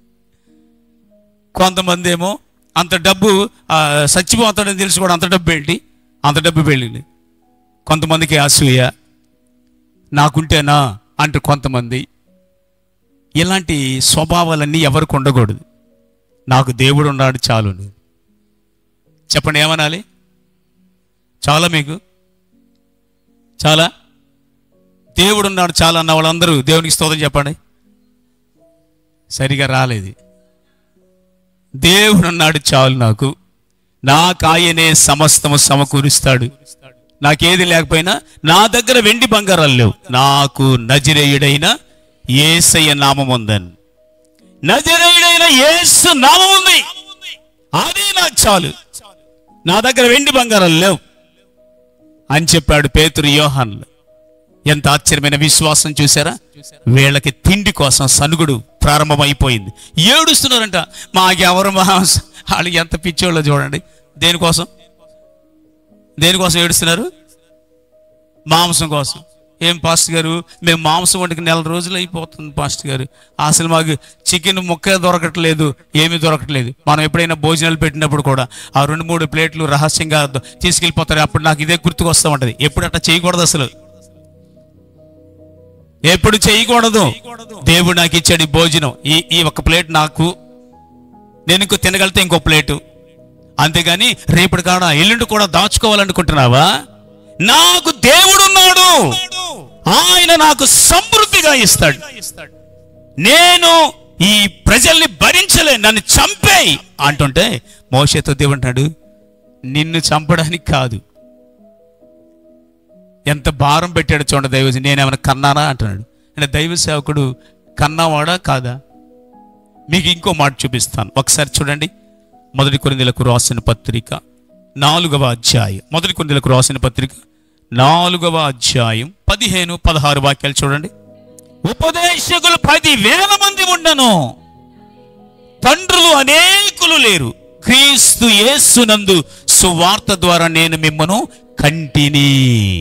కొంతమంది ఏమో అంత డబ్బు ఆ, చచ్చిపోతాడని తెలిసి కూడా అంత డబ్బు ఏంటి అంత డబ్బు పెళ్ళింది కొంతమందికి అసూయ నాకుంటేనా అంటూ కొంతమంది ఇలాంటి స్వభావాలన్నీ ఎవరికి ఉండకూడదు నాకు దేవుడు ఉన్నాడు చాలు చెప్పండి ఏమనాలి చాలా మీకు చాలా దేవుడు ఉన్నాడు చాలా అన్న వాళ్ళందరూ దేవునికి స్తోత్రం చెప్పండి సరిగా రాలేదు దేవుడు ఉన్నాడు చాలు నాకు నాకు ఆయనే సమస్తము సమకూరుస్తాడు నాకేది లేకపోయినా నా దగ్గర వెండి బంగారాలు లేవు నాకు నజిరేయుడైన ఏసయ్య నామం ఉందని నజరేయుడైన యేసు నామం ఉంది అది నాకు చాలు నా దగ్గర వెండి బంగారాలు లేవు అని చెప్పాడు పేతురు యోహాన్లు ఎంత ఆశ్చర్యమైన విశ్వాసం చూసారా వీళ్ళకి తిండి కోసం సనుగుడు ప్రారంభమైపోయింది ఏడుస్తున్నారంట మాకెవరు మా వాళ్ళు ఎంత పిచ్చోళ్ళో చూడండి దేనికోసం దేనికోసం ఏడుస్తున్నారు మాంసం కోసం ఏం పాస్టర్ గారు మేము మాంసం వంటికి నెల రోజులు అయిపోతుంది పాస్టర్ గారు అసలు మాకు చికెన్ ముక్క దొరకట్లేదు ఏమీ దొరకట్లేదు మనం ఎప్పుడైనా భోజనాలు పెట్టినప్పుడు కూడా ఆ రెండు మూడు ప్లేట్లు రహస్యంగా ద- తీసుకెళ్ళిపోతారు అప్పుడు నాకు ఇదే గుర్తుకు వస్తూ ఉంటది ఎప్పుడు అట్లా చేయకూడదు అసలు ఎప్పుడు చేయకూడదు దేవుడు నాకు ఇచ్చాడు ఈ భోజనం ఈ ఈ ఒక ప్లేట్ నాకు నేను ఇంకో తినగలితే ఇంకో ప్లేటు అంతేగాని రేపటి కాడ ఎల్లుండి కూడా దాచుకోవాలనుకుంటున్నావా నాకు దేవుడు ఉన్నాడు ఆయన నాకు సమృద్ధిగా ఇస్తాడు నేను ఈ ప్రజల్ని భరించలే నన్ను చంపేయి అంటుంటే మోషేతో దేవుడు అంటాడు నిన్ను చంపడానికి కాదు ఎంత భారం పెట్టాడు చూడండి దైవ నేనేమైనా కన్నానా అంటున్నాడు అంటే దైవ సేవకుడు కన్నావాడా కాదా మీకు ఇంకో మాట చూపిస్తాను ఒకసారి చూడండి మొదటి కొరిందలకు రాసిన పత్రిక నాలుగవ అధ్యాయం మొదటి కొరిందలకు రాసిన పత్రిక నాలుగవ అధ్యాయం పదిహేను పదహారు వాక్యాలు చూడండి ఉపదేశకులు పది వేల మంది ఉండను తండ్రులు అనేకులు లేరు క్రీస్తు యేసునందు సువార్త ద్వారా నేను మిమ్మను కంటిని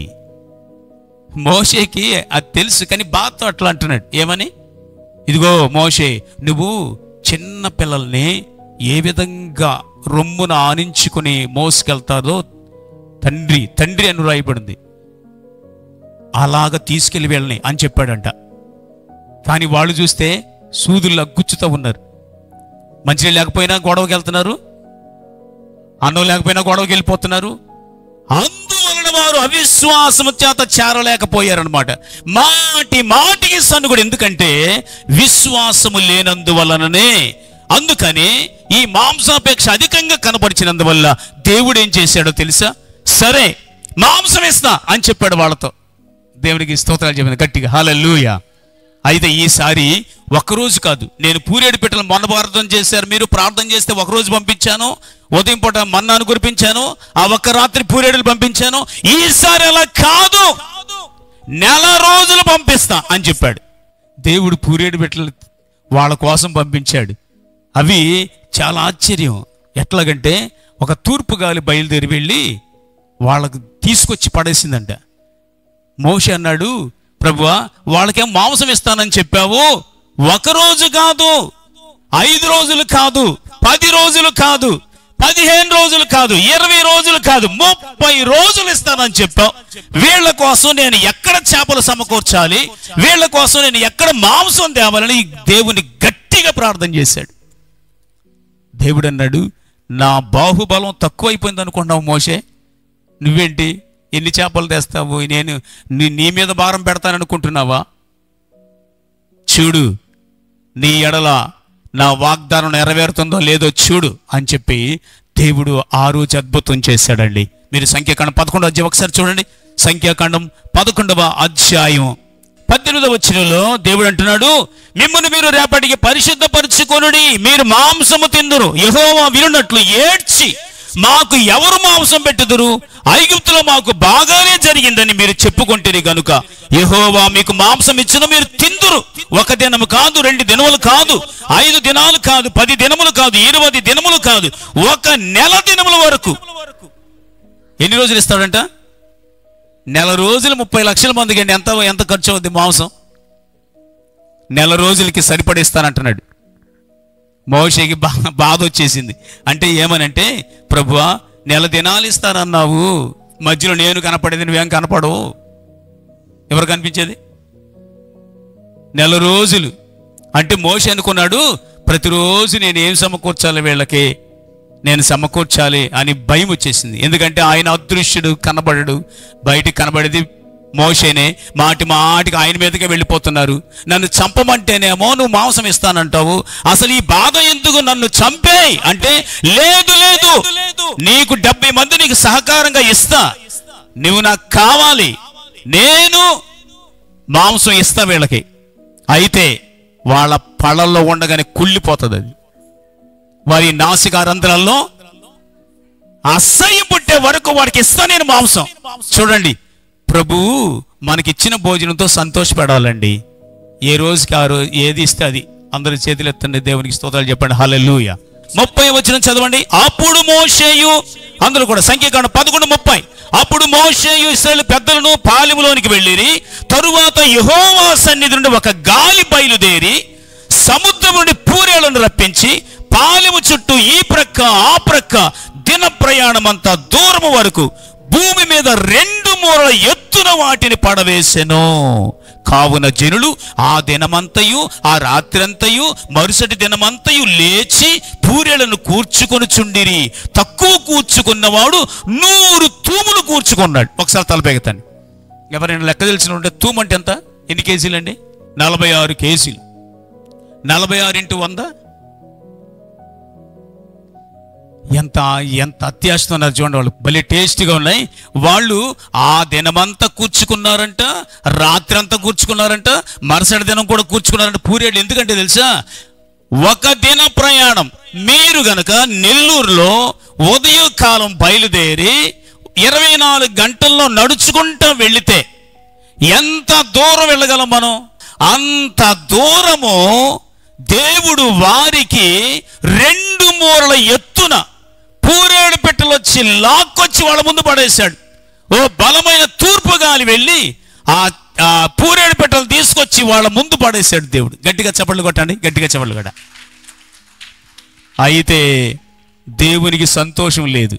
మోషేకి అది తెలుసు కానీ బాధతో అట్లా అంటున్నాడు ఏమని ఇదిగో మోషే నువ్వు చిన్న పిల్లల్ని ఏ విధంగా రొమ్మున ఆనించుకుని మోసుకెళ్తారో తండ్రి తండ్రి అని రాయబడింది అలాగ తీసుకెళ్లి వెళ్ళని అని చెప్పాడంట కానీ వాళ్ళు చూస్తే సూదుల్లో గుచ్చుతూ ఉన్నారు మంచిగా లేకపోయినా గొడవకి వెళ్తున్నారు అన్నం లేకపోయినా గొడవకి వెళ్ళిపోతున్నారు అందువలన వారు అవిశ్వాసము చేత చేరలేకపోయారనమాట మాటి మాటికి సన్నుగుడు ఎందుకంటే విశ్వాసము లేనందువలననే అందుకని ఈ మాంసాపేక్ష అధికంగా కనపరిచినందువల్ల దేవుడు ఏం చేశాడో తెలుసా సరే మాంసం ఇస్తా అని చెప్పాడు వాళ్ళతో దేవునికి స్తోత్రాలు చెప్పింది గట్టిగా హాలూయ అయితే ఈసారి ఒక్కరోజు కాదు నేను పూరేడు పెట్టలు మొన్న ప్రార్థన చేశారు మీరు ప్రార్థన చేస్తే ఒక రోజు పంపించాను ఉదయం పూట మన్నాను కురిపించాను ఆ ఒక్క రాత్రి పూరేడులు పంపించాను ఈసారి అలా కాదు నెల రోజులు పంపిస్తా అని చెప్పాడు దేవుడు పూరేడు పెట్టలు వాళ్ళ కోసం పంపించాడు అవి చాలా ఆశ్చర్యం ఎట్లాగంటే ఒక తూర్పు గాలి బయలుదేరి వెళ్ళి వాళ్ళకు తీసుకొచ్చి పడేసిందంట మోషే అన్నాడు ప్రభువా వాళ్ళకేం మాంసం ఇస్తానని చెప్పావు ఒక రోజు కాదు ఐదు రోజులు కాదు పది రోజులు కాదు పదిహేను రోజులు కాదు ఇరవై రోజులు కాదు ముప్పై రోజులు ఇస్తానని చెప్పావు వీళ్ళ కోసం నేను ఎక్కడ చేపలు సమకూర్చాలి వీళ్ళ కోసం నేను ఎక్కడ మాంసం తేవాలని దేవుని గట్టిగా ప్రార్థన చేశాడు దేవుడు అన్నాడు నా బాహుబలం తక్కువైపోయింది అనుకున్నావు మోషే నువ్వేంటి ఎన్ని చేపలు తెస్తావు నేను నీ- నీ మీద భారం పెడతాననుకుంటున్నావా చూడు నీ ఎడల నా వాగ్దానం నెరవేరుతుందో లేదో చూడు అని చెప్పి దేవుడు ఆ రోజు అద్భుతం చేశాడండి మీరు సంఖ్యాకాండం పదకొండవ అధ్యాయం ఒకసారి చూడండి సంఖ్యాకాండం పదకొండవ అధ్యాయం పద్దెనిమిదవ వచ్చినలో దేవుడు అంటున్నాడు మిమ్మల్ని మీరు రేపటికి పరిశుద్ధపరచుకొనుడి మీరు మాంసము తిందురు యెహోవా వినున్నట్లు ఏడ్చి మాకు ఎవరు మాంసం పెట్టుదురు ఐగుప్తులో మాకు బాగానే జరిగిందని మీరు చెప్పుకుంటేనే గనుక యెహోవా మీకు మాంసం ఇచ్చిన మీరు తిందురు ఒక దినము కాదు రెండు దినములు కాదు ఐదు దినాలు కాదు పది దినములు కాదు ఇరవై దినములు కాదు ఒక నెల దినముల వరకు ఎన్ని రోజులు ఇస్తాడంట నెల రోజులు ముప్పై లక్షల మందికి అండి ఎంత ఎంత ఖర్చు అవుద్ది మాంసం నెల రోజులకి సరిపడేస్తానంటున్నాడు మోషేకి బా బాధ వచ్చేసింది అంటే ఏమనంటే ప్రభువా నెల దినాలు ఇస్తానన్నావు మధ్యలో నేను కనపడేది నువ్వేం కనపడవు ఎవరు కనిపించేది నెల రోజులు అంటే మోషే అనుకున్నాడు ప్రతిరోజు నేను ఏం సమకూర్చాలి వీళ్ళకి నేను సమకూర్చాలి అని భయం వచ్చేసింది ఎందుకంటే ఆయన అదృశ్యుడు కనబడడు బయటికి కనబడేది మోషేనే మాటి మాటికి ఆయన మీదకే వెళ్ళిపోతున్నారు నన్ను చంపమంటేనేమో నువ్వు మాంసం ఇస్తానంటావు అసలు ఈ బాధ ఎందుకు నన్ను చంపేయ్ అంటే లేదు లేదు నీకు డెబ్బై మంది నీకు సహకారంగా ఇస్తా నువ్వు నాకు కావాలి నేను మాంసం ఇస్తా వీళ్ళకి అయితే వాళ్ళ పళ్ళల్లో ఉండగానే కుళ్ళిపోతుంది అది వారి నాసికారంధ్రాల్లో అసహ్యం పుట్టే వరకు వాడికి ఇస్తా నేను మాంసం చూడండి ప్రభు మనకిచ్చిన భోజనంతో సంతోషపడాలండి ఏ రోజుకి ఆ రోజు ఏది ఇస్తే అది అందరి చేతులు ఎత్తండి దేవునికి స్తోత్రాలు చెప్పండి హల్లెలూయా ముప్పై వచ్చిన చదవండి అప్పుడు మోషేయు అందరూ కూడా సంఖ్యాకాండం పదకొండు ముప్పై అప్పుడు మోషేయు ఇస్రాయేల్ పెద్దలను పాలెములోనికి వెళ్ళిరి తరువాత యెహోవా సన్నిధి నుండి ఒక గాలి బయలుదేరి సముద్రం నుండి పూరేలను రప్పించి పాలెము చుట్టూ ఈ ప్రక్క ఆ ప్రక్క దిన ప్రయాణం అంతా దూరము వరకు భూమి మీద రెండు మూరల ఎత్తున వాటిని పడవేసెను కావున జనులు ఆ దినమంతయు ఆ రాత్రంతయు మరుసటి దినమంతయు లేచి పూరెలను కూర్చుకొని చుండిరి తక్కువ కూర్చుకున్నవాడు నూరు తూములు కూర్చుకున్నాడు ఒకసారి తలపెగతాను ఎవరైనా లెక్క తెలిసిన ఉంటే తూము అంటే ఎంత ఎన్ని కేజీలండి నలభై ఆరు కేజీలు నలభై ఆరు ఇంటూ వంద ఎంత ఎంత అత్యాశతో ఉన్నారు చూడండి వాళ్ళు భలే టేస్టీగా ఉన్నాయి వాళ్ళు ఆ దినమంతా కూర్చుకున్నారంట రాత్రి అంతా కూర్చుకున్నారంట మరుసటి దినం కూడా కూర్చుకున్నారంట పూరేళ్ళు ఎందుకంటే తెలుసా ఒక దిన ప్రయాణం మీరు గనక నెల్లూరులో ఉదయకాలం బయలుదేరి ఇరవై నాలుగు గంటల్లో నడుచుకుంటూ వెళితే ఎంత దూరం వెళ్ళగలం మనం అంత దూరము దేవుడు వారికి రెండు మూరల ఎత్తున పూరేడు పెట్టెలు వచ్చి లాక్కొచ్చి వాళ్ళ ముందు పడేశాడు ఓ బలమైన తూర్పు గాలి వెళ్ళి ఆ ఆ పూరేడు పెట్టెలు తీసుకొచ్చి వాళ్ళ ముందు పడేశాడు దేవుడు గట్టిగా చప్పట్లు కొట్టండి గట్టిగా చప్పట్లు కొట్ట అయితే దేవునికి సంతోషం లేదు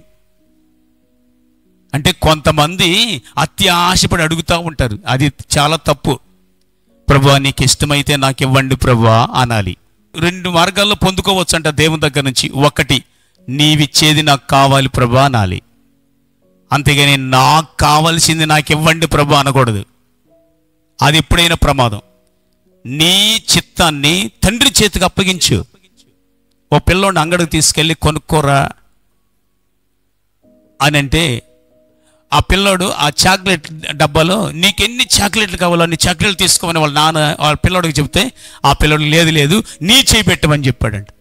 అంటే కొంతమంది అత్యాశపడి అడుగుతూ ఉంటారు అది చాలా తప్పు ప్రభా నీకు ఇష్టమైతే నాకు ఇవ్వండి ప్రభా అనాలి రెండు మార్గాల్లో పొందుకోవచ్చు అంట దేవుని దగ్గర నుంచి ఒకటి నీవిచ్చేది నాకు కావాలి ప్రభా అనాలి అంతేగాని నాకు కావాల్సింది నాకు ఇవ్వండి ప్రభా అనకూడదు అది ఎప్పుడైనా ప్రమాదం నీ చిత్తాన్ని తండ్రి చేతికి అప్పగించు ఓ పిల్లోడిని అంగడికి తీసుకెళ్ళి కొనుక్కోరా అని అంటే ఆ పిల్లోడు ఆ చాక్లెట్ డబ్బాలో నీకు ఎన్ని చాక్లెట్లు కావాలో అన్ని చాక్లెట్లు తీసుకోమని వాళ్ళ నాన్న వాళ్ళ పిల్లోడికి చెప్తే ఆ పిల్లోడు లేదు లేదు నీ చేయి పెట్టమని చెప్పాడంట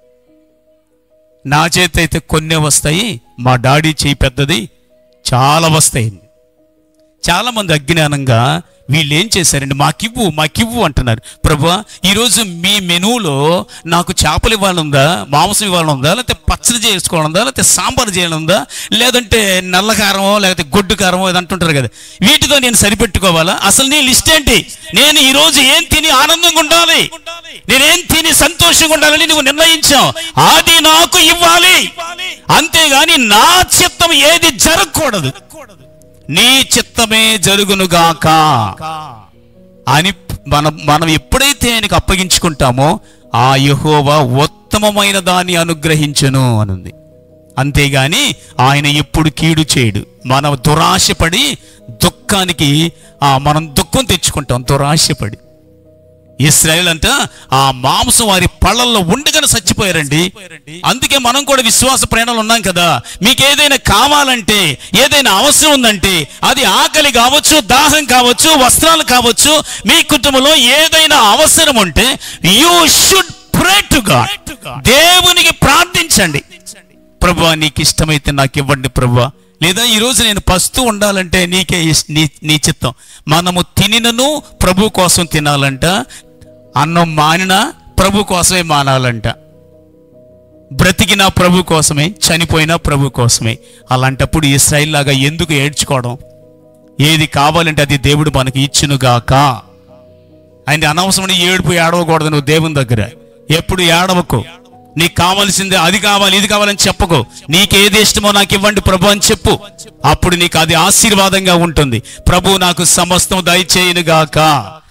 నా చేతి అయితే కొన్నే వస్తాయి మా డాడీ చేయి పెద్దది చాలా వస్తాయి చాలా మంది అజ్ఞానంగా వీళ్ళు ఏం చేశారండి మాకివ్వు మాకివ్వు అంటున్నారు ప్రభా ఈరోజు మీ మెనూలో నాకు చేపలు ఇవ్వాలందా మాంసం ఇవ్వాలందా లేకపోతే పచ్చడి చేసుకోవాలందా లేకపోతే సాంబార్ చేయాలందా లేదంటే నల్ల కారమో లేకపోతే గొడ్డు కారమో ఇది అంటుంటారు కదా వీటితో నేను సరిపెట్టుకోవాలా అసలు నీ లిస్ట్ ఏంటి నేను ఈ రోజు ఏం తిని ఆనందంగా ఉండాలి నేనేం తిని సంతోషంగా ఉండాలని నువ్వు నిర్ణయించావు అది నాకు ఇవ్వాలి అంతేగాని నా చిత్తం ఏది జరగకూడదు నీ చిత్తమే జరుగునుగాక అని మనం మనం ఎప్పుడైతే ఆయనకు అప్పగించుకుంటామో ఆ యెహోవా ఉత్తమమైన దాన్ని అనుగ్రహించును అనుంది అంతేగాని ఆయన ఎప్పుడు కీడు చేయడు మనం దురాశపడి దుఃఖానికి ఆ, మనం దుఃఖం తెచ్చుకుంటాం దురాశపడి ఇస్రాయల్ అంట ఆ మాంసం వారి పళ్ళల్లో ఉండగానే చచ్చిపోయారండి అందుకే మనం కూడా విశ్వాస ప్రేరణలు ఉన్నాం కదా మీకు ఏదైనా కావాలంటే ఏదైనా అవసరం ఉందంటే అది ఆకలి కావచ్చు దాహం కావచ్చు వస్త్రాలు కావచ్చు మీ కుటుంబంలో ఏదైనా అవసరం ఉంటే you should pray to God దేవునికి ప్రార్థించండి ప్రభా నీకు ఇష్టమైతే నాకు ఇవ్వండి ప్రభా లేదా ఈ రోజు నేను పస్తూ ఉండాలంటే నీకే ఇస్- నీ నీ చిత్తం మనము తినినను ప్రభు కోసం తినాలంట అన్నం మానినా ప్రభు కోసమే మానాలంట బ్రతికిన ప్రభు కోసమే చనిపోయినా ప్రభు కోసమే అలాంటప్పుడు ఇస్రాయిల్ లాగా ఎందుకు ఏడ్చుకోవడం ఏది కావాలంటే అది దేవుడు మనకి ఇచ్చునుగాక ఆయన అనవసరమైన ఏడుపు ఏడవకూడదు నువ్వు దేవుని దగ్గర ఎప్పుడు ఏడవకు నీకు కావాల్సిందే అది కావాలి ఇది కావాలని చెప్పకు నీకేది ఇష్టమో నాకు ఇవ్వండి ప్రభు అని చెప్పు అప్పుడు నీకు అది ఆశీర్వాదంగా ఉంటుంది ప్రభు నాకు సమస్తం దయచేయునుగాక